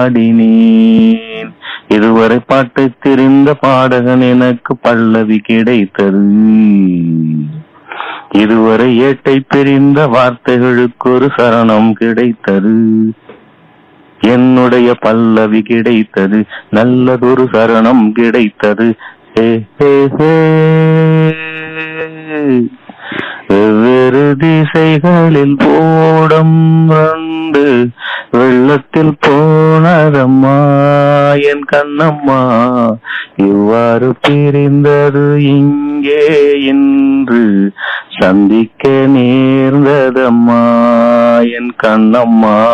பாடினேன் இதுவரை பாட்டு தெரிந்த பாடகன் எனக்கு பல்லவி கிடைத்தது இதுவரை ஏட்டை தெரிந்த வார்த்தைகளுக்கு ஒரு சரணம் கிடைத்தது என்னுடைய பல்லவி கிடைத்தது நல்லதொரு சரணம் கிடைத்தது ஹே, ஹே, ஹே. வெவ்வேறு திசைகளில் போடம் ரெண்டு வெள்ளத்தில் போனதம்மா என் கண்ணம்மா இவ்வாறு பிரிந்தது இங்கே இன்று சந்திக்க நேர்ந்ததம்மா என் கண்ணம்மா